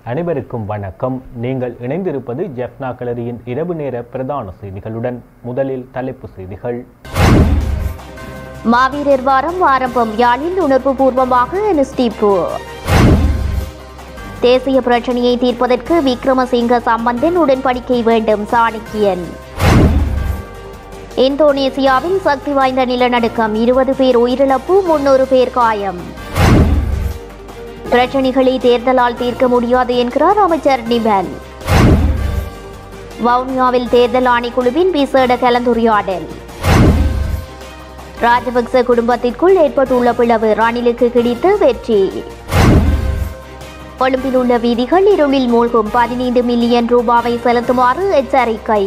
அனைவருக்கும் வணக்கம் நீங்கள் இணைந்திருப்பது ஜெஃப்னா கலரியின் இரவு நேர பிரதான செய்திகளுடன் முதலில் தலைப்பு செய்திகள் மாவீரர் வாரம் ஆரம்பம் யாழில் உணர்வு பூர்வமாக அனுஷ்டிப்பு தேசிய பிரச்சனையை தீர்ப்பதற்கு விக்ரமசிங்க சம்பந்தன் உடன்படிக்கை வேண்டும் சாணக்கியன் இந்தோனேசியாவில் சக்தி வாய்ந்த நிலநடுக்கம் இருபது பேர் உயிரிழப்பு முன்னூறு பேர் காயம் பிரச்சனைகளை தேர்தலால் தீர்க்க முடியாது என்கிறார் அமைச்சர் நிபல் வவுனியாவில் தேர்தல் ஆணைக்குழுவின் விசேட கலந்துரையாடல் ராஜபக்ச குடும்பத்திற்குள் ஏற்பட்டுள்ள பிளவு ரணிலுக்கு கிடைத்த வெற்றி கொழும்பில் உள்ள வீதிகள் இருளில் மூழ்கும் பதினைந்து மில்லியன் ரூபாவை செலுத்துமாறு எச்சரிக்கை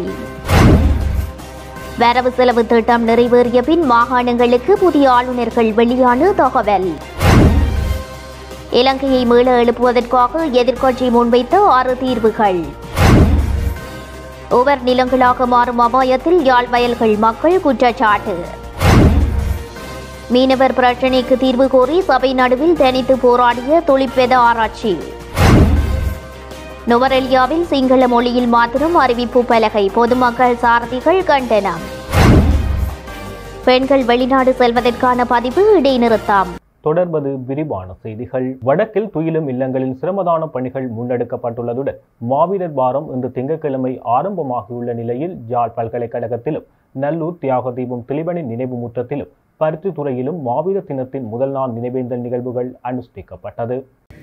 வரவு செலவு திட்டம் நிறைவேறிய பின் மாகாணங்களுக்கு புதிய ஆளுநர்கள் வெளியான தகவல் இலங்கையை மீள எழுப்புவதற்காக எதிர்க்கட்சி முன்வைத்த ஆறு தீர்வுகள் உவர் நிலங்களாக மாறும் அபாயத்தில் யாழ் வயல்கள் மக்கள் குற்றச்சாட்டு மீனவர் பிரச்சினைக்கு தீர்வு கோரி சபை நடுவில் தனித்து போராடிய தொழிற்பெத ஆராய்ச்சி நுவரெலியாவில் சிங்கள மொழியில் மாத்திரம் அறிவிப்பு பலகை பொதுமக்கள் சாரதிகள் கண்டனம் பெண்கள் வெளிநாடு செல்வதற்கான பதிவு இடைநிறுத்தம் தொடர்வது விரிவான செய்திகள் வடக்கில் துயிலும் இல்லங்களின் சிரமதான பணிகள் முன்னெடுக்கப்பட்டுள்ளதுடன் மாவீரர் வாரம் இன்று திங்கட்கிழமை ஆரம்பமாகியுள்ள நிலையில் ஜாழ் பல்கலைக்கழகத்திலும் நல்லூர் தியாக தீபம் திலிபனின் நினைவு முற்றத்திலும் பருத்தித்துறையிலும் மாவீரர் தினத்தின் முதல் நாள் நினைவேந்தல் நிகழ்வுகள் அனுஷ்டிக்கப்பட்டது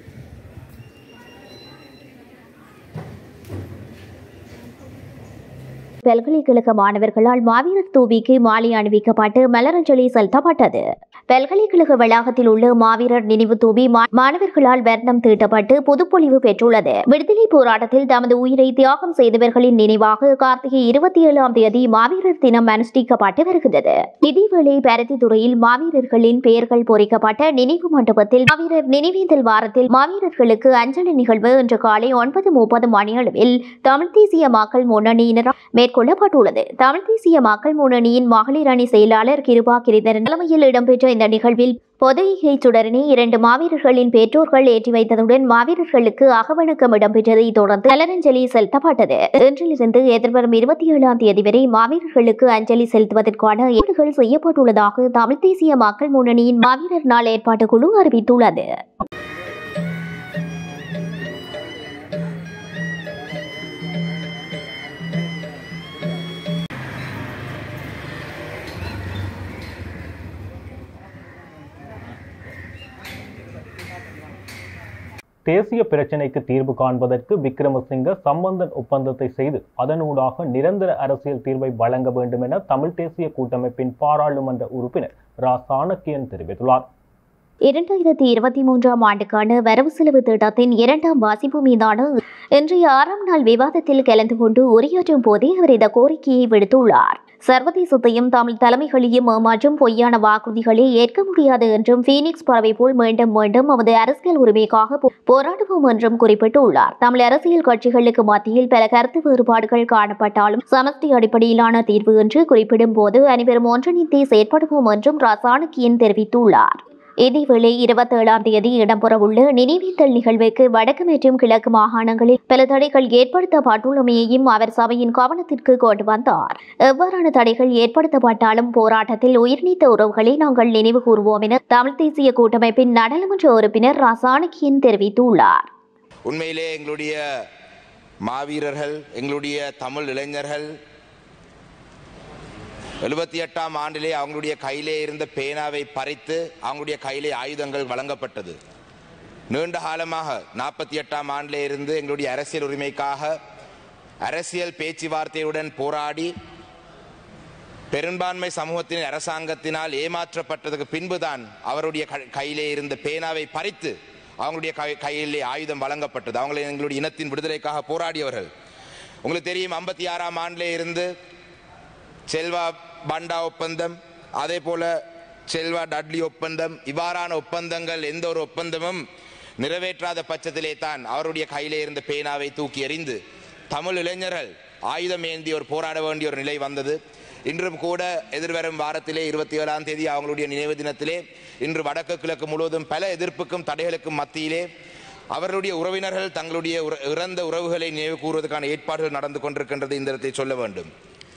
பல்கலைக்கழக மாணவர்களால் மாவீரர் தூவிக்கு மாலை அணிவிக்கப்பட்டு மலரஞ்சலி செலுத்தப்பட்டது பல்கலைக்கழக வளாகத்தில் உள்ள மாவீரர் நினைவு தூவி மா- மாணவர்களால் வர்ணம் தீட்டப்பட்டு புதுப்பொலிவு பெற்றுள்ளது விடுதலை போராட்டத்தில் தமது உயிரை தியாகம் செய்தவர்களின் நினைவாக கார்த்திகை இருபத்தி ஏழாம் தேதி மாவீரர் தினம் அனுஷ்டிக்கப்பட்டு வருகிறது இதேவேளை பருத்தித்துறையில் மாவீரர்களின் பெயர்கள் பொறிக்கப்பட்ட நினைவு மண்டபத்தில் மாவீரர் நினைவேந்தல் வாரத்தில் மாவீரர்களுக்கு அஞ்சலி நிகழ்வு இன்று காலை ஒன்பது முப்பது மணியளவில் தமிழ் தேசிய மக்கள் முன்னணியினரால் மேற்கொள்ளப்பட்டுள்ளது தமிழ் தேசிய மக்கள் முன்னணியின் மகளிர் அணி செயலாளர் கிருபா கிரிதரன் தலைமையில் இடம்பெற்ற இந்த நிகழ்வில் பொது ஈகை சுடரினை இரண்டு மாவீரர்களின் பெற்றோர்கள் ஏற்றி வைத்ததுடன் மாவீரர்களுக்கு அகவணக்கம் இடம்பெற்றதை தொடர்ந்து மலரஞ்சலி செலுத்தப்பட்டது இன்றிலிருந்து எதிர்வரும் இருபத்தி ஏழாம் தேதி வரை மாவீரர்களுக்கு அஞ்சலி செலுத்துவதற்கான ஏற்பாடுகள் செய்யப்பட்டுள்ளதாக தமிழ் தேசிய மக்கள் முன்னணியின் மாவீரர் நாள் ஏற்பாட்டு குழு அறிவித்துள்ளது தேசிய பிரச்சினைக்கு தீர்வு காண்பதற்கு விக்ரமசிங்க சம்பந்தன் ஒப்பந்தத்தை செய்து அதனூடாக நிரந்தர அரசியல் தீர்வை வழங்க வேண்டும் என தமிழ் தேசிய கூட்டமைப்பின் பாராளுமன்ற உறுப்பினர் ரா சாணக்கியன் தெரிவித்துள்ளார் இரண்டாயிரத்தி இருபத்தி மூன்றாம் ஆண்டுக்கான வரவு செலவு திட்டத்தின் இரண்டாம் வாசிப்பு மீதான இன்றைய ஆறாம் நாள் விவாதத்தில் கலந்து கொண்டு உரையாற்றும் போதே அவர் இந்த கோரிக்கையை விடுத்துள்ளார் சர்வதேசத்தையும் தமிழ் தலைமைகளையும் ஏமாற்றும் பொய்யான வாக்குறுதிகளை ஏற்க முடியாது என்றும் பீனிக்ஸ் பறவை போல் மீண்டும் மீண்டும் நமது அரசியல் உரிமைக்காக போ- போராடுவோம் என்றும் குறிப்பிட்டுள்ளார் தமிழ் அரசியல் கட்சிகளுக்கு மத்தியில் பல கருத்து வேறுபாடுகள் காணப்பட்டாலும் சமஷ்டி அடிப்படையிலான தீர்வு என்று குறிப்பிடும் போது அனைவரும் ஒன்றிணைந்தே செயற்படுவோம் என்றும் ராசாணக்கியன் தெரிவித்துள்ளார் இதேவேளை இருபத்தேழாம் தேதி இடம்பெறவுள்ள நினைவேந்தல் நிகழ்வுக்கு வடக்கு மற்றும் கிழக்கு மாகாணங்களில் பல தடைகள் ஏற்படுத்தப்பட்டுள்ளமையையும் அவர் சபையின் கவனத்திற்கு கொண்டு வந்தார் எவ்வாறான தடைகள் ஏற்படுத்தப்பட்டாலும் போராட்டத்தில் உயிர்நீத்த உறவுகளை நாங்கள் நினைவு கூறுவோம் என தமிழ் தேசிய கூட்டமைப்பின் நாடாளுமன்ற உறுப்பினர் ராசாணக்கியன் தெரிவித்துள்ளார் உண்மையிலே எங்களுடைய மாவீரர்கள் எங்களுடைய தமிழ் இளைஞர்கள் எழுபத்தி எட்டாம் ஆண்டிலே அவங்களுடைய கையிலே இருந்த பேனாவை பறித்து அவங்களுடைய கையிலே ஆயுதங்கள் வழங்கப்பட்டது நீண்ட காலமாக நாற்பத்தி எட்டாம் ஆண்டிலே இருந்து எங்களுடைய அரசியல் உரிமைக்காக அரசியல் பேச்சுவார்த்தையுடன் போராடி பெரும்பான்மை சமூகத்தின் அரசாங்கத்தினால் ஏமாற்றப்பட்டதுக்கு பின்புதான் அவருடைய க- கையிலே இருந்த பேனாவை பறித்து அவங்களுடைய கை- கையிலே ஆயுதம் வழங்கப்பட்டது அவங்களை எங்களுடைய இனத்தின் விடுதலைக்காக போராடியவர்கள் உங்களுக்கு தெரியும் ஐம்பத்தி ஆறாம் ஆண்டிலே இருந்து செல்வா பண்டா ஒப்பந்தம் அதே போல செல்வா டட்லி ஒப்பந்தம் இவ்வாறான ஒப்பந்தங்கள் எந்த ஒரு ஒப்பந்தமும் நிறைவேற்றாத பட்சத்திலே தான் அவருடைய கையிலே இருந்த பேனாவை தூக்கி எறிந்து தமிழ் இளைஞர்கள் ஆயுதம் ஏந்தி ஒரு போராட வேண்டிய ஒரு நிலை வந்தது இன்றும் கூட எதிர்வரும் வாரத்திலே இருபத்தி ஏழாம் தேதி அவங்களுடைய நினைவு தினத்திலே இன்று வடக்கு கிழக்கு முழுவதும் பல எதிர்ப்புக்கும் தடைகளுக்கும் மத்தியிலே அவர்களுடைய உறவினர்கள் தங்களுடைய உற- இறந்த உறவுகளை நினைவு கூறுவதற்கான ஏற்பாடுகள் நடந்து கொண்டிருக்கின்றது இந்த இடத்தை சொல்ல வேண்டும்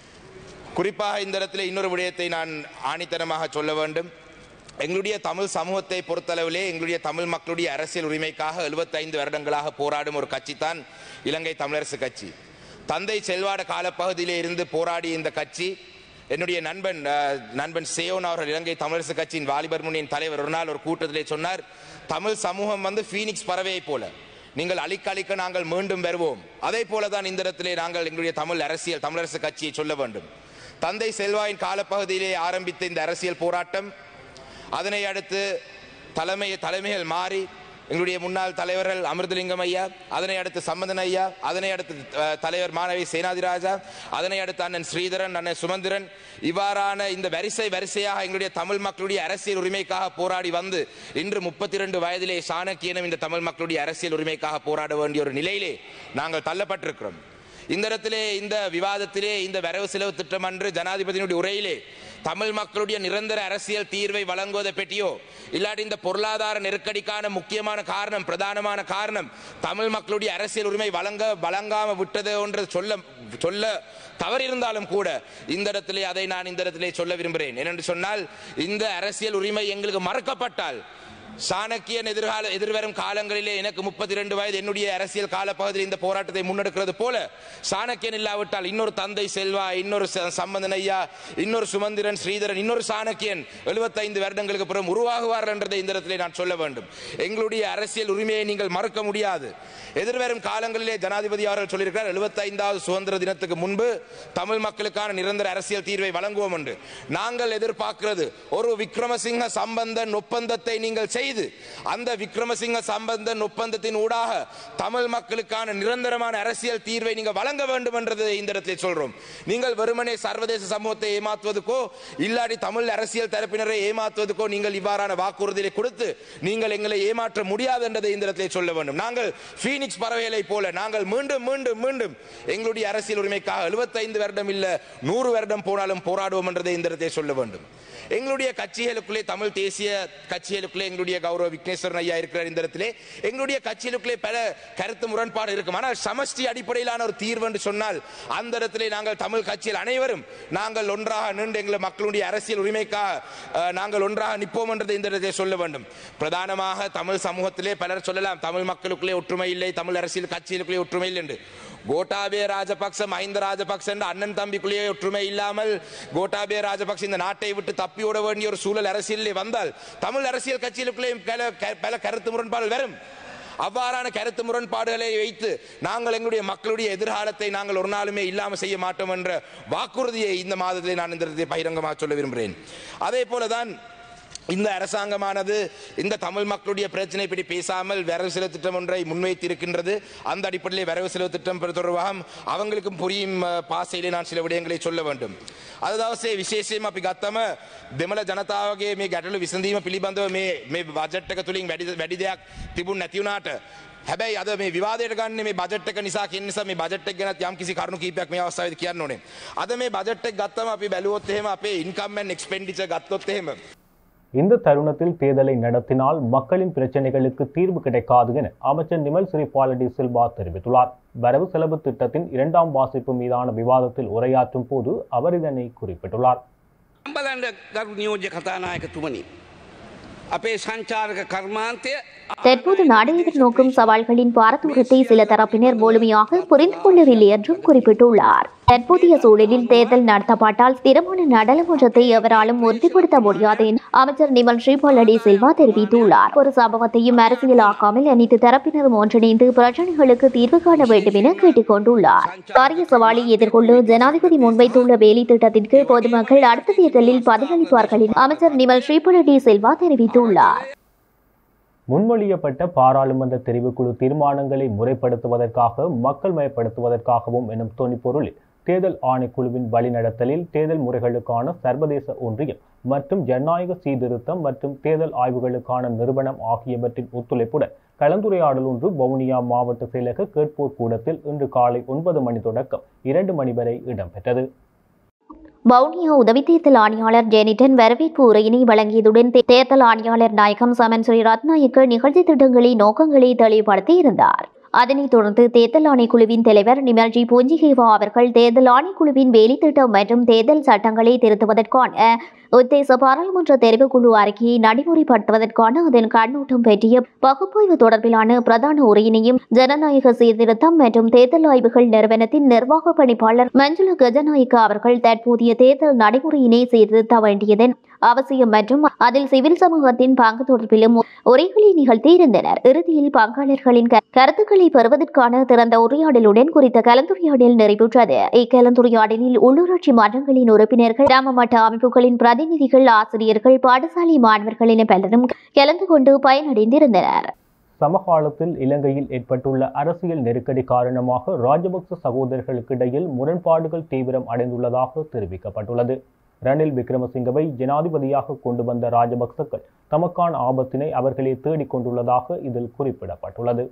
குறிப்பாக இந்த இடத்துல இன்னொரு விடயத்தை நான் ஆணித்தனமாக சொல்ல வேண்டும் எங்களுடைய தமிழ் சமூகத்தை பொறுத்தளவிலே எங்களுடைய தமிழ் மக்களுடைய அரசியல் உரிமைக்காக 75 வருடங்களாக போராடும் ஒரு கட்சி தான் இலங்கை தமிழரசு கட்சி தந்தை செல்வாட காலப்பகுதியிலே இருந்து போராடிய இந்த கட்சி என்னுடைய நண்பன் அஹ், நண்பன் சேயோன் அவர்கள் இலங்கை தமிழரசு கட்சியின் வாலிபர் முன்னின் தலைவர் ஒரு நாள் ஒரு கூட்டத்திலே சொன்னார் தமிழ் சமூகம் வந்து ஃபீனிக்ஸ் பறவையைப் போல நீங்கள் அழிக்க அழிக்க நாங்கள் மீண்டும் வருவோம் அதே போல தான் இந்த இடத்திலே நாங்கள் எங்களுடைய தமிழ் அரசியல் தமிழரசு கட்சியை சொல்ல வேண்டும் தந்தை செல்வாயின் காலப்பகுதியிலே ஆரம்பித்த இந்த அரசியல் போராட்டம் அதனை அடுத்து தலைமை தலைமைகள் மாறி எங்களுடைய முன்னாள் தலைவர்கள் அமிர்தலிங்கம் ஐயா அதனை அடுத்து சம்பந்தன் ஐயா அதனை அடுத்து அஹ், தலைவர் மாணவி சேனாதிராஜா அதனை அடுத்து அண்ணன் ஸ்ரீதரன் அண்ணன் சுமந்திரன் இவ்வாறான இந்த வரிசை வரிசையாக எங்களுடைய தமிழ் மக்களுடைய அரசியல் உரிமைக்காக போராடி வந்து இன்று முப்பத்தி ரெண்டு வயதிலே சாணக்கியனும் இந்த தமிழ் மக்களுடைய அரசியல் உரிமைக்காக போராட வேண்டிய ஒரு நிலையிலே நாங்கள் தள்ளப்பட்டிருக்கிறோம் இந்த இடத்திலே இந்த விவாதத்திலே இந்த வரவு செலவு திட்டம் அன்று ஜனாதிபதியினுடைய உரையிலே தமிழ் மக்களுடைய நிரந்தர அரசியல் தீர்வை வழங்குவதை பற்றியோ இல்லாட்டி இந்த பொருளாதார நெருக்கடிக்கான முக்கியமான காரணம் பிரதானமான காரணம் தமிழ் மக்களுடைய அரசியல் உரிமை வழங்க வழங்காம விட்டது என்று சொல்ல சொல்ல தவறிருந்தாலும் கூட இந்த இடத்திலே அதை நான் இந்த இடத்திலே சொல்ல விரும்புகிறேன் ஏனென்று சொன்னால் இந்த அரசியல் உரிமை எங்களுக்கு மறக்கப்பட்டால் சாணக்கியன் எதிர்கால எதிர்வரும் காலங்களிலே எனக்கு முப்பத்தி ரெண்டு வயது என்னுடைய அரசியல் காலப்பகுதியில் இந்த போராட்டத்தை முன்னெடுக்கிறது போல சாணக்கியன் இல்லாவிட்டால் இன்னொரு தந்தை செல்வா இன்னொரு ச- சம்பந்தன் ஐயா இன்னொரு சுமந்திரன் ஸ்ரீதரன் இன்னொரு சாணக்கியன் 75 வருடங்களுக்கு பிறகு உருவாகுவார்கள் என்றதை இந்த இடத்திலே நான் சொல்ல வேண்டும் எங்களுடைய அரசியல் உரிமையை நீங்கள் மறுக்க முடியாது எதிர்வரும் காலங்களிலே ஜனாதிபதி அவர்கள் சொல்லியிருக்கிறார் 75வது சுதந்திர தினத்துக்கு முன்பு தமிழ் மக்களுக்கான நிரந்தர அரசியல் தீர்வை வழங்குவோம் என்று நாங்கள் எதிர்பார்க்கிறது ஒரு விக்ரமசிங்க சம்பந்தன் ஒப்பந்தத்தை நீங்கள் செய்து அந்த விக்ரமசிங்க சம்பந்தன் ஒப்பந்தத்தின் ஊடாக தமிழ் மக்களுக்கான நிரந்தரமான அரசியல் தீர்வை நீங்கள் வழங்க வேண்டும் என்றதை இந்த இடத்தில் சொல்றோம் நீங்கள் வெறுமனே சர்வதேச சமூகத்தை ஏமாற்றுவதற்கோ இல்லாட்டி தமிழ் அரசியல் தரப்பினரை ஏமாற்றுவதற்கோ நீங்கள் இவ்வாறான வாக்குறுதியை கொடுத்து நீங்கள் எங்களை ஏமாற்ற முடியாது என்றதை இந்த இடத்தில் சொல்ல வேண்டும் நாங்கள் ஃபீனிக்ஸ் பறவைகளை போல நாங்கள் மீண்டும் மீண்டும் மீண்டும் எங்களுடைய அரசியல் உரிமைக்காக 75 வருடம் இல்ல நூறு வருடம் போனாலும் போராடுவோம் என்றதை இந்த இடத்தில் சொல்ல வேண்டும் எங்களுடைய கட்சிகளுக்குள்ளே தமிழ் தேசிய கட்சிகளுக்குள்ளே எங்களுடைய கௌரவ விக்னேஸ்வரன் ஐயா இருக்கிறார் இந்த இடத்திலே எங்களுடைய கட்சிகளுக்குள்ளே பல கருத்து முரண்பாடு இருக்கும் ஆனால் சமஷ்டி அடிப்படையிலான ஒரு தீர்வு என்று சொன்னால் அந்த இடத்திலே நாங்கள் தமிழ் கட்சியில் அனைவரும் நாங்கள் ஒன்றாக நின்று எங்கள் மக்களுடைய அரசியல் உரிமைக்காக அஹ், நாங்கள் ஒன்றாக நிற்போம் என்றதை இந்த இடத்தை சொல்ல வேண்டும் பிரதானமாக தமிழ் சமூகத்திலே பலர் சொல்லலாம் தமிழ் மக்களுக்குள்ளே ஒற்றுமை இல்லை தமிழ் அரசியல் கட்சிகளுக்குள்ளே ஒற்றுமை இல்லை என்று கோட்டாபே ராஜபக்ச மஹிந்த ராஜபக்ச என்ற அண்ணன் தம்பிக்குள்ளேயே ஒற்றுமை இல்லாமல் கோட்டாபே ராஜபக்ச இந்த நாட்டை விட்டு தப்பி ஓட வேண்டிய ஒரு சூழல் அரசியலிலே வந்தால் தமிழ் அரசியல் கட்சிகளுக்குள்ளே பல க- பல கருத்து முரண்பாடுகள் வரும் அவ்வாறான கருத்து முரண்பாடுகளை வைத்து நாங்கள் எங்களுடைய மக்களுடைய எதிர்காலத்தை நாங்கள் ஒரு நாளுமே இல்லாமல் செய்ய மாட்டோம் என்ற வாக்குறுதியை இந்த மாதத்திலே நான் இந்த இடத்தை பகிரங்கமாக சொல்ல விரும்புகிறேன் அதே போலதான் இந்த அரசாங்கமானது இந்த தமிழ் மக்களுடைய பிரச்சனை பற்றி பேசாமல் வரவு செலவு திட்டம் ஒன்றை முன்வைத்திருக்கின்றது அந்த அடிப்படையில் வரவு செலவு திட்டம் தொடர்பாக அவங்களுக்கும் புரியும் அஹ், பாசையிலே நான் சில விடயங்களை சொல்ல வேண்டும் අද දවසේ විශේෂයෙන්ම අපි ගත්තම දෙමළ ජනතාවගේ මේ ගැටලු විසඳීම පිළිබඳව මේ මේ බජට් එක තුලින් වැඩි වැඩි දෙයක් තිබුණ නැති වුණාට හැබැයි අද මේ විවාදයට ගන්න මේ බජට් එක නිසා කියන නිසා මේ බජට් එක ගැන යම් කිසි කරුණු කීපයක් මේ අවස්ථාවේදී කියන්න ඕනේ. අද මේ බජට් එක ගත්තම අපි බැලුවොත් එහෙම අපේ ඉන්කම් ඇන් එක්ස්පෙන්ඩිචර් ගත්තොත් එහෙම இந்த தருணத்தில் தேர்தலை நடத்தினால் மக்களின் பிரச்சனைகளுக்கு தீர்வு கிடைக்காது என அமைச்சர் நிமல் ஸ்ரீபாலடி சில்வா தெரிவித்துள்ளார் வரவு செலவு திட்டத்தின் இரண்டாம் வாசிப்பு மீதான விவாதத்தில் உரையாற்றும் போது அவர் இதனை குறிப்பிட்டுள்ளார் බලන්ඩ ගරු නියෝජ්‍ය කතානායකතුමනි. අපේ සංචාරක කර්මාන්තය தற்போது நாடு எதிர்நோக்கும் சவால்களின் பாரதூரத்தை சில தரப்பினர் முழுமையாக புரிந்து கொள்ளவில்லை என்றும் குறிப்பிட்டுள்ளார் தற்போதைய சூழலில் தேர்தல் நடத்தப்பட்டால் ஸ்திரமான நாடாளுமன்றத்தை எவராலும் உறுதிப்படுத்த முடியாது என அமைச்சர் நிமல் ஸ்ரீபாலடி சில்வா தெரிவித்துள்ளார் ஒரு சம்பவத்தையும் அரசியலாக்காமல் அனைத்து தரப்பினரும் ஒன்றிணைந்து பிரச்சனைகளுக்கு தீர்வு காண வேண்டும் என கேட்டுக் கொண்டுள்ளார் பாரிய சவாலை எதிர்கொள்ள ஜனாதிபதி முன்வைத்துள்ள வேலை திட்டத்திற்கு பொதுமக்கள் அடுத்த தேர்தலில் பதிலளிப்பார்கள் என அமைச்சர் நிமல் ஸ்ரீபாலடி சில்வா தெரிவித்துள்ளார் முன்மொழியப்பட்ட பாராளுமன்ற தெரிவுக்குழு தீர்மானங்களை முறைப்படுத்துவதற்காக மக்கள் மயப்படுத்துவதற்காகவும் எனும் தொனிப்பொருளில் தேர்தல் ஆணைக்குழுவின் வழிநடத்தலில் தேர்தல் முறைகளுக்கான சர்வதேச ஒன்றியம் மற்றும் ஜனநாயக சீர்திருத்தம் மற்றும் தேர்தல் ஆய்வுகளுக்கான நிறுவனம் ஆகியவற்றின் ஒத்துழைப்புடன் கலந்துரையாடல் ஒன்று வவுனியா மாவட்ட செயலக கேட்போர் கூடத்தில் இன்று காலை ஒன்பது மணி தொடக்கம் இரண்டு மணி வரை இடம்பெற்றது வவுனியா உதவி தேர்தல் ஆணையாளர் ஜெனிடன் வரவேற்பு உரையினை வழங்கியதுடன் தே- தேர்தல் ஆணையாளர் நாயகம் சமன் ஸ்ரீ ரத்நாயக்க நிகழ்ச்சி திட்டங்களின் நோக்கங்களை தெளிவுபடுத்தி இருந்தார் அதனைத் தொடர்ந்து தேர்தல் ஆணைக்குழுவின் தலைவர் நிமர்ஜி பூஞ்சிகேவா அவர்கள் தேர்தல் ஆணைக்குழுவின் வேலைத்திட்டம் மற்றும் தேர்தல் சட்டங்களை திருத்துவதற்கான உத்தேச பாராளுமன்ற தெரிவுக்குழு அறிக்கையை நடைமுறைப்படுத்துவதற்கான அதன் கண்ணோட்டம் பற்றிய பகுப்பாய்வு தொடர்பிலான பிரதான உரையினையும் ஜனநாயக சீர்திருத்தம் மற்றும் தேர்தல் ஆய்வுகள் நிறுவனத்தின் நிர்வாக பணிப்பாளர் மஞ்சுள கஜநாயக்க அவர்கள் தற்போதைய தேர்தல் நடைமுறையினை சீர்திருத்த வேண்டியதன் அவசியம் மற்றும் அதில் சிவில் சமூகத்தின் பங்கு தொடர்பிலும் உரைகளை நிகழ்த்தியிருந்தனர் இறுதியில் பங்காளர்களின் க- கருத்துக்களை பெறுவதற்கான திறந்த உரையாடலுடன் குறித்த கலந்துரையாடல் நிறைவுற்றது இக்கலந்துரையாடலில் உள்ளூராட்சி மன்றங்களின் உறுப்பினர்கள் கிராம மட்ட அமைப்புகளின் பிரதிநிதிகள் ஆசிரியர்கள் பாடசாலை மாணவர்கள் என பலரும் கலந்து கொண்டு பயனடைந்திருந்தனர் சமகாலத்தில் இலங்கையில் ஏற்பட்டுள்ள அரசியல் நெருக்கடி காரணமாக ராஜபக்ச சகோதரர்களுக்கிடையில் முரண்பாடுகள் தீவிரம் அடைந்துள்ளதாக தெரிவிக்கப்பட்டுள்ளது ரணில் விக்ரமசிங்கவை ஜனாதிபதியாக கொண்டு வந்த ராஜபக்சக்கள் தமக்கான ஆபத்தினை அவர்களே தேடிக் கொண்டுள்ளதாக இதில் குறிப்பிடப்பட்டுள்ளது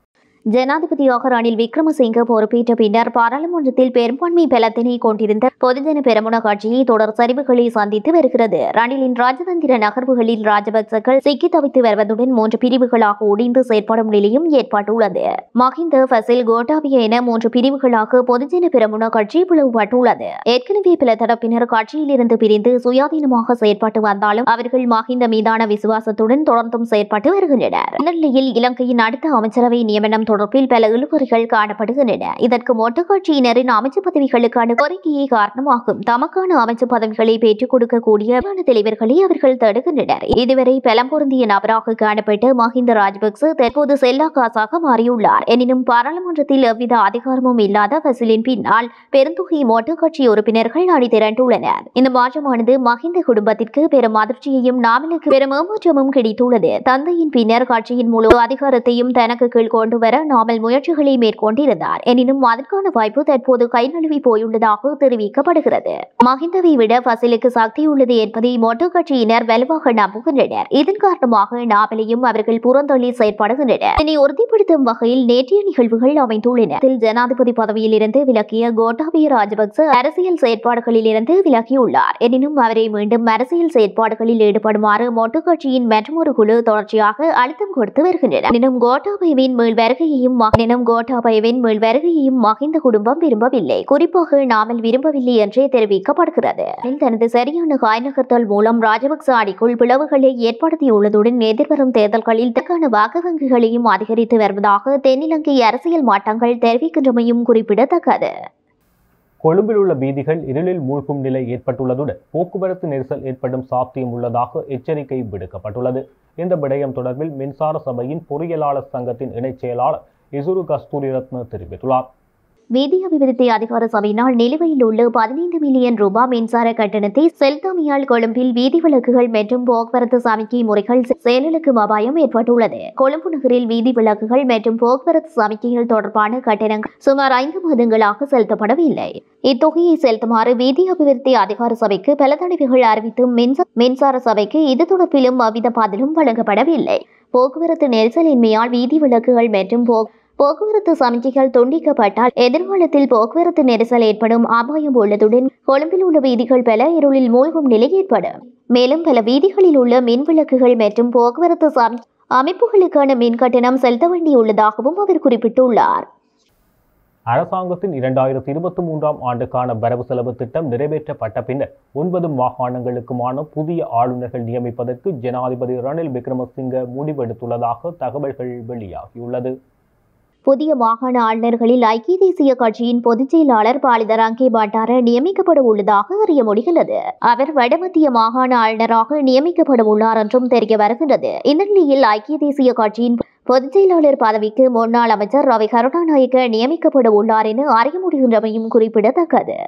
ஜனாதிபதியாக ரணில் விக்ரமசிங்க பொறுப்பேற்ற பின்னர் பாராளுமன்றத்தில் பெரும்பான்மை பலத்தினை கொண்டிருந்த பொதுஜன பெரமுன கட்சியை தொடர் சரிவுகளை சந்தித்து வருகிறது ரணிலின் ராஜதந்திர நகர்வுகளில் ராஜபக்சர்கள் சிக்கி தவித்து வருவதுடன் மூன்று பிரிவுகளாக ஒடிந்து செயற்படும் நிலையும் ஏற்பட்டுள்ளது மஹிந்த ஃபசில் கோட்டாபிய என மூன்று பிரிவுகளாக பொதுஜன பெரமுன கட்சி பிளவுபட்டுள்ளது ஏற்கனவே பல தரப்பினர் கட்சியிலிருந்து பிரிந்து சுயாதீனமாக செயற்பட்டு வந்தாலும் அவர்கள் மஹிந்த மீதான விசுவாசத்துடன் தொடர்ந்தும் செயற்பட்டு வருகின்றனர் இந்த நிலையில் இலங்கையின் அடுத்த அமைச்சரவை நியமனம் தொடர்பில் பல இழுபறிகள் காணப்படுகின்றன இதற்கு மொட்டு கட்சியினரின் அமைச்சு பதவிகளுக்கான கோரிக்கையே காரணமாகும் தமக்கான அமைச்சு பதவிகளை பெற்றுக் கொடுக்கக்கூடிய பிரதான தலைவர்களை அவர்கள் தடுக்கின்றனர் இதுவரை பலம் பொருந்திய நபராக காணப்பட்ட மஹிந்த ராஜபக்ச தற்போது செல்லா காசாக மாறியுள்ளார் எனினும் பாராளுமன்றத்தில் எவ்வித அதிகாரமும் இல்லாத ஃபசிலின் பின்னால் பெருந்தொகை மொட்டு கட்சி உறுப்பினர்கள் அணி திரண்டுள்ளனர் இந்த மாற்றமானது மஹிந்த குடும்பத்திற்கு பெரும் அதிர்ச்சியையும் நாமலுக்கு பெரும் ஏமாற்றமும் கிடைத்துள்ளது தந்தையின் பின்னர் கட்சியின் முழு அதிகாரத்தையும் தனக்கு கீழ் கொண்டு வர நாமல் முயற்சிகளை மேற்கொண்டிருந்தார் எனினும் அதற்கான வாய்ப்பு தற்போது கை நழுவி போயுள்ளதாக தெரிவிக்கப்படுகிறது மஹிந்தவை விட ஃபசிலுக்கு சக்தி உள்ளது என்பதை மொட்டு கட்சியினர் வலுவாக நம்புகின்றனர் இதன் காரணமாக நாவலையும் அவர்கள் புறந்தள்ளி செயற்படுகின்றனர் இதனை உறுதிப்படுத்தும் வகையில் நேற்றைய நிகழ்வுகள் அமைந்துள்ளன இதில் ஜனாதிபதி பதவியில் இருந்து விலக்கிய கோட்டாபய ராஜபக்ச அரசியல் செயற்பாடுகளில் இருந்து விலகியுள்ளார் எனினும் அவரை மீண்டும் அரசியல் செயற்பாடுகளில் ஈடுபடுமாறு மொட்டு கட்சியின் மற்றொரு குழு தொடர்ச்சியாக அழுத்தம் கொடுத்து வருகின்றனர் எனினும் கோட்டாபயவின் மீள் வருகையையும் எனினும் கோட்டாபயவின் மீள் வருகையையும் மகிந்த குடும்பம் விரும்பவில்லை குறிப்பாக நாமல் விரும்பவில்லை என்றே தெரிவிக்கப்படுகிறது அதில் தனது சரியான காய் நகர்த்தல் மூலம் ராஜபக்ச அணிக்குள் பிளவுகளை ஏற்படுத்தியுள்ளதுடன் எதிர்வரும் தேர்தல்களில் இதற்கான வாக்கு வங்கிகளையும் அதிகரித்து வருவதாக தென்னிலங்கை அரசியல் மாற்றங்கள் தெரிவிக்கின்றமையும் குறிப்பிடத்தக்கது கொழும்பில் உள்ள வீதிகள் இருளில் மூழ்கும் நிலை ஏற்பட்டுள்ளதுடன் போக்குவரத்து நெரிசல் ஏற்படும் சாத்தியம் உள்ளதாக எச்சரிக்கை விடுக்கப்பட்டுள்ளது இந்த விடயம் தொடர்பில் மின்சார சபையின் பொறியியலாளர் சங்கத்தின் இணைச் செயலாளர் இசுரு கஸ்தூரி ரத்ன தெரிவித்துள்ளார் வீதி அபிவிருத்தி அதிகார சபையினால் நிலுவையில் உள்ள பதினைந்து மில்லியன் ரூபாய் மின்சார கட்டணத்தை செலுத்தாமையால் கொழும்பில் வீதி விளக்குகள் மற்றும் போக்குவரத்து சமிக்கை முறைகள் செயலிழக்கும் அபாயம் ஏற்பட்டுள்ளது கொழும்பு நகரில் வீதி விளக்குகள் மற்றும் போக்குவரத்து சமிக்கைகள் தொடர்பான கட்டணங்கள் சுமார் ஐந்து மாதங்களாக செலுத்தப்படவில்லை இத்தொகையை செலுத்துமாறு வீதி அபிவிருத்தி அதிகார சபைக்கு பல தடவைகள் அறிவித்தும் மின்சா- மின்சார சபைக்கு இது தொடர்பிலும் அவ்வித பதிலும் வழங்கப்படவில்லை போக்குவரத்து நெரிசலின்மையால் வீதி விளக்குகள் மற்றும் போ போக்குவரத்து சமிக்கைகள் துண்டிக்கப்பட்டால் எதிர்காலத்தில் போக்குவரத்து நெரிசல் ஏற்படும் அபாயம் உள்ளதுடன் கொழும்பில் உள்ள வீதிகள் பல இருளில் மூழ்கும் நிலை ஏற்படும் மேலும் பல வீதிகளில் உள்ள மின் விளக்குகள் மற்றும் போக்குவரத்து சமி அமைப்புகளுக்கான மின் கட்டணம் செலுத்த வேண்டியுள்ளதாகவும் அவர் குறிப்பிட்டுள்ளார் அரசாங்கத்தின் இரண்டாயிரத்தி இருபத்தி மூன்றாம் ஆண்டுக்கான வரவு செலவு திட்டம் நிறைவேற்றப்பட்ட பின்னர் ஒன்பது மாகாணங்களுக்குமான புதிய ஆளுநர்கள் நியமிப்பதற்கு ஜனாதிபதி ரணில் விக்ரமசிங்க முடிவெடுத்துள்ளதாக தகவல்கள் வெளியாகியுள்ளது புதிய மாகாண ஆளுநர்களில் ஐக்கிய தேசிய கட்சியின் பொதுச் செயலாளர் பாலித ரங்கே பண்டார நியமிக்கப்பட உள்ளதாக அறிய முடிகிறது அவர் வடமத்திய மாகாண ஆளுநராக நியமிக்கப்பட உள்ளார் என்றும் தெரிய வருகின்றது இந்த நிலையில் ஐக்கிய தேசிய கட்சியின் பொதுச் செயலாளர் பதவிக்கு முன்னாள் அமைச்சர் ரவி கருணாநாயக்க நியமிக்கப்பட உள்ளார் என அறிய முடிகின்றமையும் குறிப்பிடத்தக்கது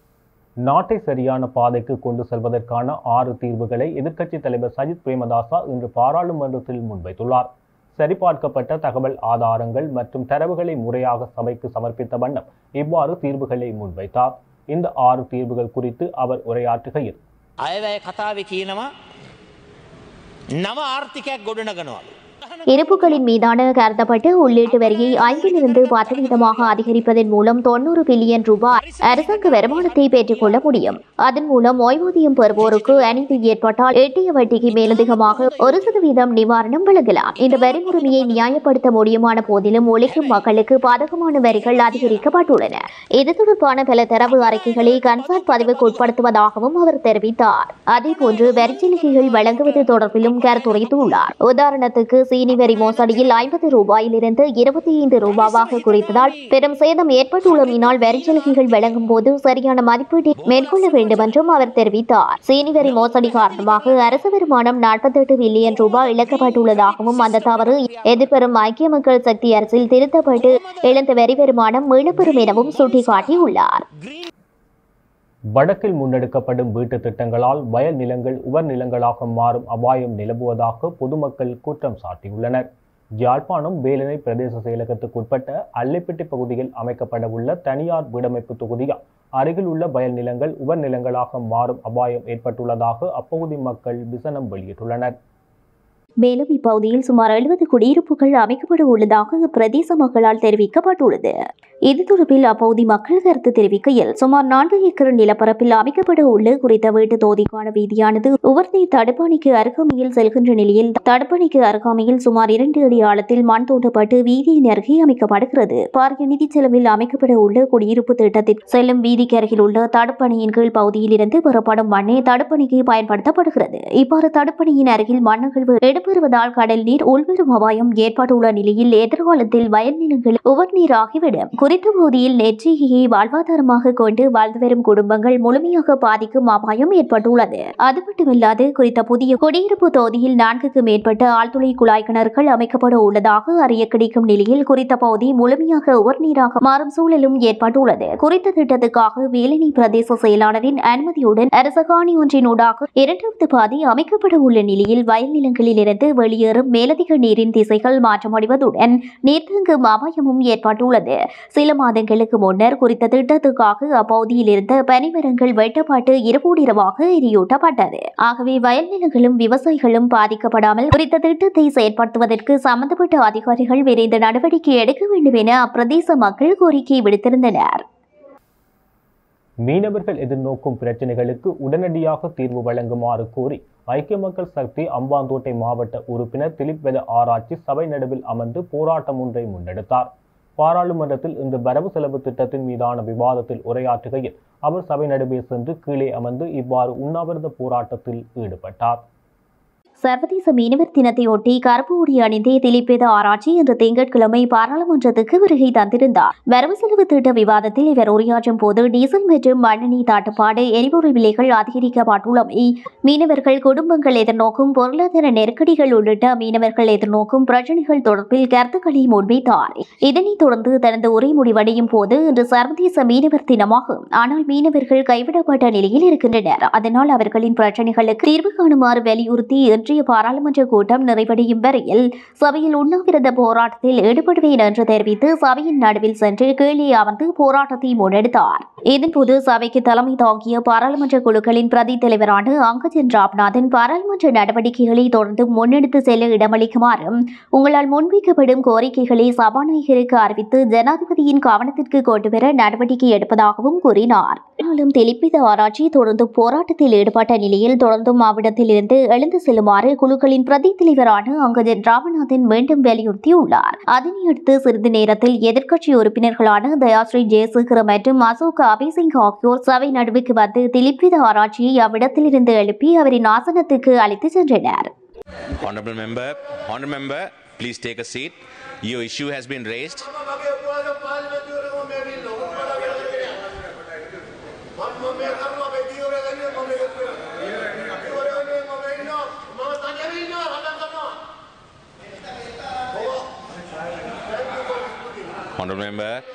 நாட்டை சரியான பாதைக்கு கொண்டு செல்வதற்கான ஆறு தீர்வுகளை எதிர்க்கட்சித் தலைவர் சஜித் பிரேமதாசா இன்று பாராளுமன்றத்தில் முன்வைத்துள்ளார் சரிபார்க்கப்பட்ட தகவல் ஆதாரங்கள் மற்றும் தரவுகளை முறையாக சபைக்கு சமர்ப்பித்த வண்ணம் இவ்வாறு தீர்வுகளை முன்வைத்தார் இந்த ஆறு தீர்வுகள் குறித்து அவர் உரையாற்றுகையில் අයවැය කතාව කියනවා නව ආර්ථිකයක් ගොඩනගනවලු. இருப்புகளின் மீதான கருதப்பட்டு உள்ளீட்டு வரியை ஐந்திலிருந்து பத்து வீதமாக அதிகரிப்பதன் மூலம் தொண்ணூறு பில்லியன் ரூபாய் அரசாங்க வருமானத்தை பெற்றுக் கொள்ள முடியும் அதன் மூலம் ஓய்வூதியம் பெறுவோருக்கு அநீதி ஏற்பட்டால் எட்டிய வட்டிக்கு மேலதிகமாக ஒரு சதவீதம் நிவாரணம் வழங்கலாம் இந்த வரி முறைமையை நியாயப்படுத்த முடியுமான போதிலும் உழைக்கும் மக்களுக்கு பாதகமான வரிகள் அதிகரிக்கப்பட்டுள்ளன இது தொடர்பான பல தரவு அறிக்கைகளை கன்சாட் பதிவுக்கு உட்படுத்துவதாகவும் அவர் தெரிவித்தார் அதேபோன்று வரிச்சலுகைகள் வழங்குவது தொடர்பிலும் கருத்துரைத்துள்ளார் உதாரணத்துக்கு சீனி வரி மோசடியில் ஐம்பது ரூபாயிலிருந்து இருபத்தி ஐந்து ரூபாவாக குறைத்ததால் பெரும் சேதம் ஏற்பட்டுள்ளமையினால் வரிச்சலுகைகள் வழங்கும் போது சரியான மதிப்பீட்டை மேற்கொள்ள வேண்டும் என்றும் அவர் தெரிவித்தார் சீனி வரி மோசடி காரணமாக அரசு வருமானம் நாற்பத்தெட்டு பில்லியன் ரூபாய் இழக்கப்பட்டுள்ளதாகவும் அந்த தவறு எதிர்வரும் ஐக்கிய மக்கள் சக்தி அரசில் திருத்தப்பட்டு இழந்த வரி வருமானம் மீளப்பெறும் எனவும் சுட்டிக்காட்டியுள்ளார் வடக்கில் முன்னெடுக்கப்படும் வீட்டு திட்டங்களால் வயல் நிலங்கள் உவர் நிலங்களாக மாறும் அபாயம் நிலவுவதாக பொதுமக்கள் குற்றம் சாட்டியுள்ளனர் யாழ்ப்பாணம் வேலனை பிரதேச செயலகத்துக்குட்பட்ட அல்லைப்பட்டி பகுதியில் அமைக்கப்படவுள்ள தனியார் வீடமைப்பு தொகுதியால் அருகில் உள்ள வயல் நிலங்கள் உவர் நிலங்களாக மாறும் அபாயம் ஏற்பட்டுள்ளதாக அப்பகுதி மக்கள் விசனம் வெளியிட்டுள்ளனர் மேலும் இப்பகுதியில் சுமார் எழுபது குடியிருப்புகள் அமைக்கப்பட உள்ளதாக பிரதேச மக்களால் தெரிவிக்கப்பட்டுள்ளது இது தொடர்பில் அப்பகுதி மக்கள் கருத்து தெரிவிக்கையில் சுமார் நான்கு ஏக்கர் நிலப்பரப்பில் அமைக்கப்பட உள்ள குறித்த வீட்டு தொகுதிக்கான வீதியானது உவர்நீர் தடுப்பணைக்கு அருகாமையில் செல்கின்ற நிலையில் தடுப்பணைக்கு அருகாமையில் சுமார் இரண்டு அடி ஆழத்தில் மண் தோண்டப்பட்டு வீதியின் அருகே அமைக்கப்படுகிறது பாரிய நிதி செலவில் அமைக்கப்பட உள்ள குடியிருப்பு திட்டத்தில் செல்லும் வீதிக்கு அருகில் உள்ள தடுப்பணையின் கீழ் பகுதியில் இருந்து பெறப்படும் மண்ணே தடுப்பணைக்கு பயன்படுத்தப்படுகிறது இவ்வாறு தடுப்பணையின் அருகில் மண்ணகழ்வு இடம்பெறுவதால் கடல் நீர் உள்வரும் அபாயம் ஏற்பட்டுள்ள நிலையில் எதிர்காலத்தில் வயல் நிலங்கள் உவர் நீராகிவிடும் குறித்த பகுதியில் நெற்றிகையை வாழ்வாதாரமாக கொண்டு வாழ்ந்து வரும் குடும்பங்கள் முழுமையாக பாதிக்கும் அபாயம் ஏற்பட்டுள்ளது அது மட்டுமில்லாது குறித்த புதிய குடியிருப்பு தொகுதியில் நான்குக்கு மேற்பட்ட ஆழ்துளை குழாய் கிணறுகள் அமைக்கப்பட உள்ளதாக அறிய கிடைக்கும் நிலையில் குறித்த பகுதி முழுமையாக உவர் நீராக மாறும் சூழலும் ஏற்பட்டுள்ளது குறித்த திட்டத்துக்காக வேலினி பிரதேச செயலாளரின் அனுமதியுடன் அரசகாணி ஒன்றினூடாக இரண்டாவது பாதை அமைக்கப்பட உள்ள நிலையில் வயல் நிலங்களில் இருந்து வெளியேறும் மேலதிக நீரின் திசைகள் மாற்றமடைவதுடன் நீர்த்தங்கும் அபாயமும் ஏற்பட்டுள்ளது சில மாதங்களுக்கு முன்னர் குறித்த திட்டத்துக்காக அப்பகுதியில் இருந்த பனிமரங்கள் வெட்டப்பட்டு இருபூடிரவாக எரியூட்டப்பட்டது ஆகவே வயல் நிலங்களும் விவசாயிகளும் பாதிக்கப்படாமல் குறித்த திட்டத்தை செயற்படுத்துவதற்கு சம்பந்தப்பட்ட அதிகாரிகள் விரைந்து நடவடிக்கை எடுக்க வேண்டும் என அப்பிரதேச மக்கள் கோரிக்கை விடுத்திருந்தனர் மீனவர்கள் எதிர்நோக்கும் பிரச்சினைகளுக்கு உடனடியாக தீர்வு வழங்குமாறு கோரி ஐக்கிய மக்கள் சக்தி அம்பாந்தோட்டை மாவட்ட உறுப்பினர் திலீப் வெத ஆராய்ச்சி சபை நடுவில் அமர்ந்து போராட்டம் ஒன்றை முன்னெடுத்தார் பாராளுமன்றத்தில் இந்த வரவு செலவு திட்டத்தின் மீதான விவாதத்தில் உரையாற்றுகையில் அவர் சபை நடுவே சென்று கீழே அமர்ந்து இவ்வாறு உண்ணாவிரத போராட்டத்தில் ஈடுபட்டார் சர்வதேச மீனவர் தினத்தையொட்டி கருப்பு உடை அணிந்தே திலீப்பேத ஆராய்ச்சி இன்று திங்கட்கிழமை பாராளுமன்றத்துக்கு வருகை தந்திருந்தார் வரவு செலவு திட்ட விவாதத்தில் இவர் உரையாற்றும் போது டீசல் மற்றும் மண்ணெண்ணெய் தட்டுப்பாடு எரிபொருள் விலைகள் அதிகரிக்கப்பட்டுள்ளமை மீனவர்கள் குடும்பங்கள் எதிர்நோக்கும் பொருளாதார நெருக்கடிகள் உள்ளிட்ட மீனவர்கள் எதிர்நோக்கும் பிரச்சினைகள் தொடர்பில் கருத்துக்களை முன்வைத்தார் இதனைத் தொடர்ந்து தனது உரை முடிவடையும் போது இன்று சர்வதேச மீனவர் தினமாகும் ஆனால் மீனவர்கள் கைவிடப்பட்ட நிலையில் இருக்கின்றனர் அதனால் அவர்களின் பிரச்சினைகளுக்கு தீர்வு காணுமாறு வலியுறுத்தி இன்றைய பாராளுமன்ற கூட்டம் நிறைவடையும் வரையில் சபையில் உண்ணாவிரத போராட்டத்தில் ஈடுபடுவேன் என்று தெரிவித்து சபையின் நடுவில் சென்று கீழே அமர்ந்து போராட்டத்தை முன்னெடுத்தார் இதன்போது சபைக்கு தலைமை தாங்கிய பாராளுமன்ற குழுக்களின் பிரதி தலைவரான அங்கஜன் ராம்நாதன் பாராளுமன்ற நடவடிக்கைகளை தொடர்ந்து முன்னெடுத்து செல்ல இடமளிக்குமாறும் உங்களால் முன்வைக்கப்படும் கோரிக்கைகளை சபாநாயகருக்கு அறிவித்து ஜனாதிபதியின் கவனத்திற்கு கொண்டுவர நடவடிக்கை எடுப்பதாகவும் கூறினார் ஆனாலும் தெளிப்பித ஆராய்ச்சி தொடர்ந்து போராட்டத்தில் ஈடுபட்ட நிலையில் தொடர்ந்தும் அவ்விடத்தில் இருந்து எழுந்து செல்லுமாறு குழுக்களின் பிரதி தலைவரான அங்கஜன் ராமநாதன் மீண்டும் வலியுறுத்தியுள்ளார் அதனையடுத்து சிறிது நேரத்தில் எதிர்க்கட்சி உறுப்பினர்களான தயாஸ்ரீ ஜெயசேகர் மற்றும் அசோக் அபிசிங் ஆகியோர் சபை நடுவுக்கு வந்து திலிப்பித ஆராய்ச்சியை அவ்விடத்தில் இருந்து எழுப்பி அவரின் ஆசனத்துக்கு அழைத்துச் சென்றனர் Honorable member, honorable member, please take a seat. Your issue has been raised. Honorable member,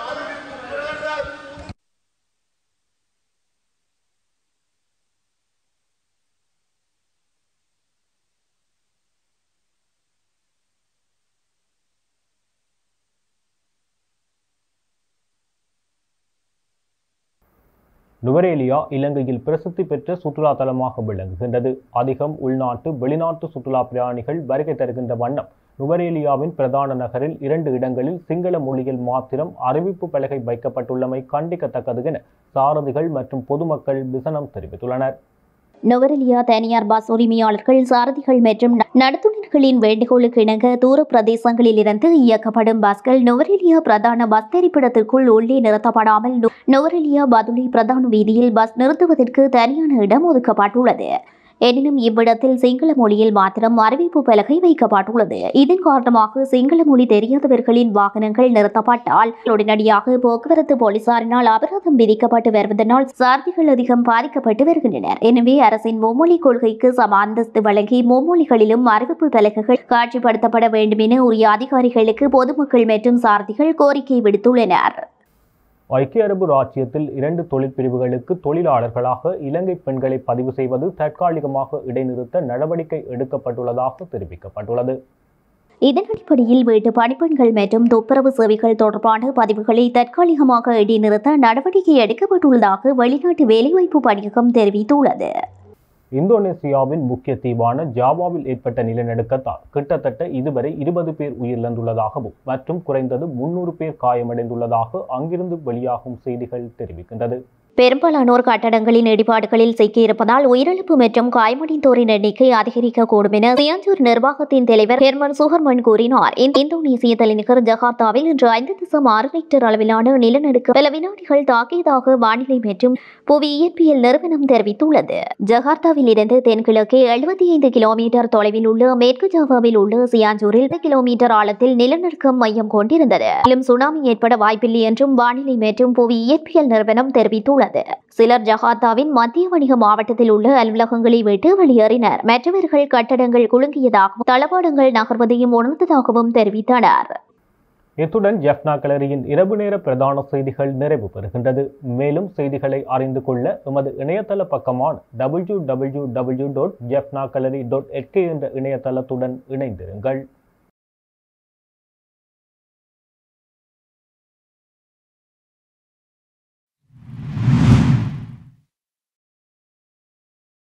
Nuwara Eliya இலங்கையில் பிரசித்தி பெற்ற சுற்றுலா தலமாக விளங்குகின்றது அதிகம் உள்நாட்டு வெளிநாட்டு சுற்றுலா பிரயாணிகள் வருகை தருகின்ற வண்ணம் நுவரேலியாவின் பிரதான நகரில் இரண்டு இடங்களில் சிங்கள மொழியில் மாத்திரம் அறிவிப்பு பலகை வைக்கப்பட்டுள்ளமை கண்டிக்கத்தக்கது என சாரதிகள் மற்றும் பொதுமக்கள் விசனம் தெரிவித்துள்ளனர் நுவரெலியா தனியார் பஸ் உரிமையாளர்கள் சாரதிகள் மற்றும் ந- நடத்துனர்களின் வேண்டுகோளுக்கு இணங்க தூர பிரதேசங்களில் இருந்து இயக்கப்படும் பஸ்கள் நுவரெலியா பிரதான பஸ் தெரிப்பிடத்திற்குள் உள்ளே நிறுத்தப்படாமல் நு- நுவரெலியா பதுளை பிரதான வீதியில் பஸ் நிறுத்துவதற்கு தனியான இடம் ஒதுக்கப்பட்டுள்ளது எனினும் இவ்விடத்தில் சிங்கள மொழியில் மாத்திரம் அறிவிப்பு பலகை வைக்கப்பட்டுள்ளது இதன் காரணமாக சிங்கள மொழி தெரியாதவர்களின் வாகனங்கள் நிறுத்தப்பட்டால் உடனடியாக போக்குவரத்து போலீசாரினால் அபராதம் விதிக்கப்பட்டு வருவதனால் சாரதிகள் அதிகம் பாதிக்கப்பட்டு வருகின்றனர் எனவே அரசின் மும்மொழி கொள்கைக்கு சம அந்தஸ்து வழங்கி மும்மொழிகளிலும் அறிவிப்பு பலகைகள் காட்சிப்படுத்தப்பட வேண்டும் என உரிய அதிகாரிகளுக்கு பொதுமக்கள் மற்றும் சாரதிகள் கோரிக்கை விடுத்துள்ளனர் ஐக்கிய அரபு ராச்சியத்தில் இரண்டு தொழில் பிரிவுகளுக்கு தொழிலாளர்களாக இலங்கை பெண்களை பதிவு செய்வது தற்காலிகமாக இடைநிறுத்த நடவடிக்கை எடுக்கப்பட்டுள்ளதாக தெரிவிக்கப்பட்டுள்ளது இதன் அடிப்படையில் வீட்டு பணிப்பெண்கள் மற்றும் துப்புரவு சேவைகள் தொடர்பான பதிவுகளை தற்காலிகமாக இடைநிறுத்த நடவடிக்கை எடுக்கப்பட்டுள்ளதாக வெளிநாட்டு வேலைவாய்ப்பு பணியகம் தெரிவித்துள்ளது இந்தோனேசியாவின் முக்கிய தீவான ஜாவாவில் ஏற்பட்ட நிலநடுக்கத்தால் கிட்டத்தட்ட இதுவரை இருபது பேர் உயிரிழந்துள்ளதாகவும் மற்றும் குறைந்தது முன்னூறு பேர் காயமடைந்துள்ளதாக அங்கிருந்து வெளியாகும் செய்திகள் தெரிவிக்கின்றது பெரும்பாலானோர் கட்டடங்களின் இடிபாடுகளில் சிக்கியிருப்பதால் உயிரிழப்பு மற்றும் காயமடைந்தோரின் எண்ணிக்கை அதிகரிக்கக்கூடும் என சியாஞ்சூர் நிர்வாகத்தின் தலைவர் ஹெர்மன் சுகர்மன் கூறினார் இந்த இந்தோனேசிய தலைநகர் ஜகார்த்தாவில் இன்று ஐந்து தசம் ஆறு ரிக்டர் அளவிலான நிலநடுக்கம் பல வினாடிகள் தாக்கியதாக வானிலை மற்றும் புவி இயற்பியல் நிறுவனம் தெரிவித்துள்ளது ஜகார்த்தாவில் இருந்து தென்கிழக்கே எழுபத்தி ஐந்து கிலோமீட்டர் தொலைவில் உள்ள மேற்கு ஜாவாவில் உள்ள சியாஞ்சூரில் ஐந்து கிலோமீட்டர் ஆழத்தில் நிலநடுக்கம் மையம் கொண்டிருந்தது மேலும் சுனாமி ஏற்பட வாய்ப்பில்லை என்றும் வானிலை மற்றும் புவி இயற்பியல் நிறுவனம் தெரிவித்துள்ளது சிலர் ஜகார்த்தாவின் மத்திய வணிக மாவட்டத்தில் உள்ள அலுவலகங்களை விட்டு வெளியேறினர் மற்றவர்கள் கட்டடங்கள் குலுங்கியதாகவும் தளவாடங்கள் நகர்வதையும் உணர்ந்ததாகவும் தெரிவித்தனர் இத்துடன் ஜெஃப்னா கலரியின் இரவு நேர பிரதான செய்திகள் நிறைவு பெறுகின்றது மேலும் செய்திகளை அறிந்து கொள்ள எமது இணையதள பக்கமான W W W dot Jaffna gallery dot என்ற இணையதளத்துடன் இணைந்திருங்கள்